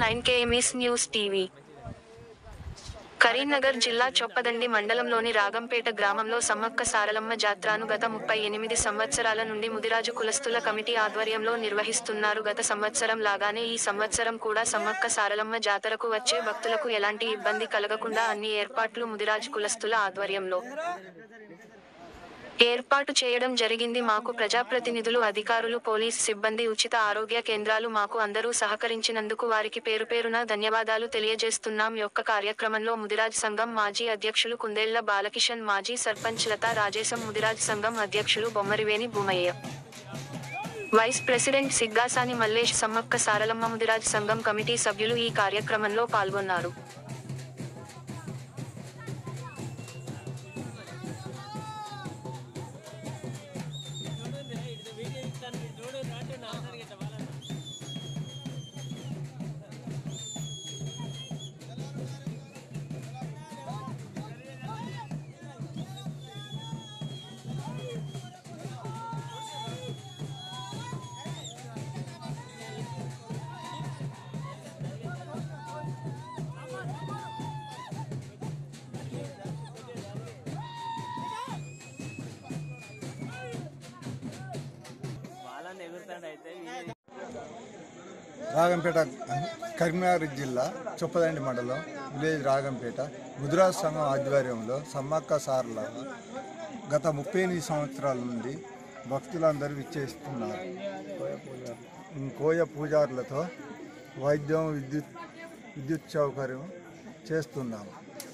nine KMS news TV Karimnagar జిల్లా చొప్పదండి మండలంలోని రాగంపేట గ్రామంలో సమ్మక్క సారలమ్మ జాత్రను గత ముప్పై ఎనిమిది సంవత్సరాల నుండి ముదిరాజు కులస్తుల కమిటీ ఆధ్వర్యంలో నిర్వహిస్తున్నారు గత సంవత్సరం లాగానే ఈ సంవత్సరం కూడా సమ్మక్క సారలమ్మ జాతరకు వచ్చే భక్తులకు ఎలాంటి ఇబ్బంది కలగకుండా అన్ని ఏర్పాట్లు ముదిరాజు కులస్తుల ఆధ్వర్యంలో ఏర్పాటు చేయడం జరిగింది మాకు ప్రజాప్రతినిధులు అధికారులు పోలీస్ సిబ్బంది ఉచిత ఆరోగ్య కేంద్రాలు మాకు అందరూ సహకరించినందుకు వారికి పేరు పేరున ధన్యవాదాలు తెలియజేస్తున్నాం యొక్క కార్యక్రమంలో ముదిరాజ్ సంఘం మాజీ అధ్యక్షులు కుందేళ్ల బాలకిషన్ మాజీ సర్పంచ్ లతా రాజేశం ముదిరాజ్ సంఘం అధ్యక్షులు బొమ్మరివేని భూమయ్య వైస్ ప్రెసిడెంట్ సిగ్గాసాని మల్లేష్ సమ్మక్క సారలమ్మ ముదిరాజ్ సంఘం కమిటీ సభ్యులు ఈ కార్యక్రమంలో పాల్గొన్నారు వాళ్ళని ఎగురుతాడైతే రాగంపేట కరీంనగర్ జిల్లా చొప్పదండి మండలం విలేజ్ రాగంపేట ముద్రాజ్ సంఘం ఆధ్వర్యంలో సమ్మక్క సార్ల గత ముప్పై ఎనిమిది సంవత్సరాల నుండి భక్తులందరూ విచ్చేస్తున్నారు కోయ పూజారులతో వైద్యం విద్యుత్ విద్యుత్ సౌకర్యం చేస్తున్నాము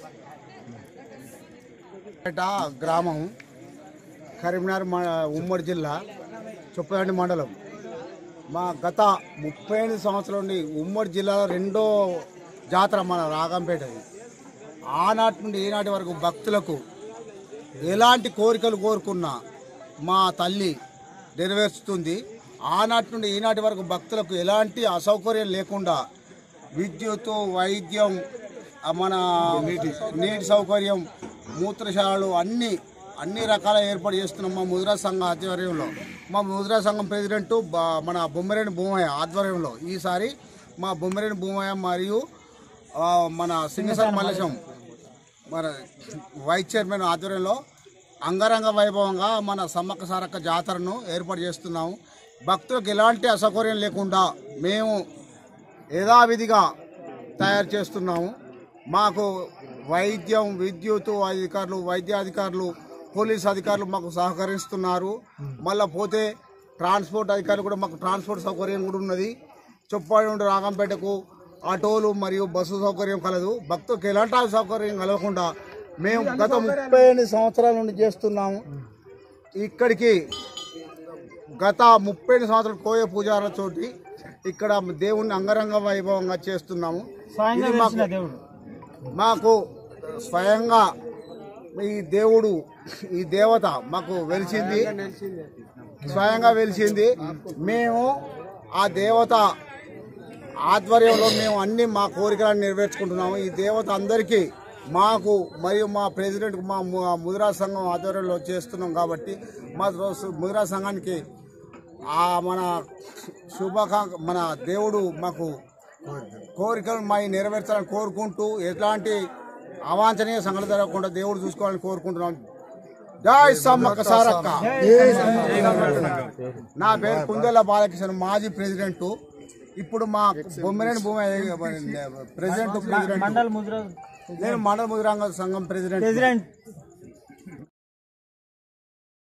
పేట గ్రామం కరీంనగర్ మ- ఉమ్మడి జిల్లా చొప్పదండి మండలం మా గత ముప్పై ఎనిమిది సంవత్సరాల నుండి ఉమ్మడి జిల్లాలో రెండో జాతర మన రాగంపేటది ఆనాటి నుండి ఈనాటి వరకు భక్తులకు ఎలాంటి కోరికలు కోరుకున్నా మా తల్లి నెరవేర్చుతుంది ఆనాటి నుండి ఈనాటి వరకు భక్తులకు ఎలాంటి అసౌకర్యం లేకుండా విద్యుత్ వైద్యం ఆ మన నీటి నీటి సౌకర్యం మూత్రశాలలు అన్ని అన్ని రకాల ఏర్పాటు చేస్తున్నాం మా ముద్రా సంఘ ఆధ్వర్యంలో మా ముద్రా సంఘం ప్రెసిడెంట్ బ- మన బొమ్మరేని భూమయ్య ఆధ్వర్యంలో ఈసారి మా బొమ్మరేని భూమయ్య మరియు ఆ, మన సింగసర్ మల్లేశం మన వైస్ చైర్మన్ ఆధ్వర్యంలో అంగరంగ వైభవంగా మన సమ్మక్క సారక్క జాతరను ఏర్పాటు చేస్తున్నాము భక్తులకు ఎలాంటి అసౌకర్యం లేకుండా మేము యథావిధిగా తయారు చేస్తున్నాము మాకు వైద్యం విద్యుత్ అధికారులు వైద్య అధికారులు పోలీస్ అధికారులు మాకు సహకరిస్తున్నారు మళ్ళీ పోతే ట్రాన్స్పోర్ట్ అధికారులు కూడా మాకు ట్రాన్స్పోర్ట్ సౌకర్యం కూడా ఉన్నది చొప్పాడి నుండి రాగంపేటకు ఆటోలు మరియు బస్సు సౌకర్యం కలదు భక్తులకు ఎలాంటి సౌకర్యం కలగకుండా మేము గత ముప్పై ఎనిమిది సంవత్సరాల నుండి చేస్తున్నాము ఇక్కడికి గత ముప్పై ఎనిమిది సంవత్సరాల కోయ పూజారుల చోటి ఇక్కడ దేవుణ్ణి అంగరంగ వైభవంగా చేస్తున్నాము ఇది మాకు మాకు స్వయంగా ఈ దేవుడు ఈ దేవత మాకు వెలిసింది స్వయంగా వెలిసింది మేము ఆ దేవత ఆధ్వర్యంలో మేము అన్ని మా కోరికలను నెరవేర్చుకుంటున్నాము ఈ దేవత అందరికీ మాకు మరియు మా ప్రెసిడెంట్ మా ము- ముదిరా సంఘం ఆధ్వర్యంలో చేస్తున్నాం కాబట్టి మా రోజు ముదిరా సంఘానికి ఆ మన శుభాకాంక్ష మన దేవుడు మాకు కోరికలు మా నెరవేర్చాలని కోరుకుంటూ ఎట్లాంటి అవాంఛనీయ సంఘటన జరగకుండా దేవుడు చూసుకోవాలని కోరుకుంటున్నాం జై సమ్మక్క సారక్క నా పేరు కుందేల బాలకృష్ణ మాజీ ప్రెసిడెంట్ ఇప్పుడు మా బొమ్మినేని భూమి ప్రెసిడెంట్ ప్రెసిడెంట్ మండల్ ముద్ర నేను మండల ముదిరాంగ సంఘం ప్రెసిడెంట్ ప్రెసిడెంట్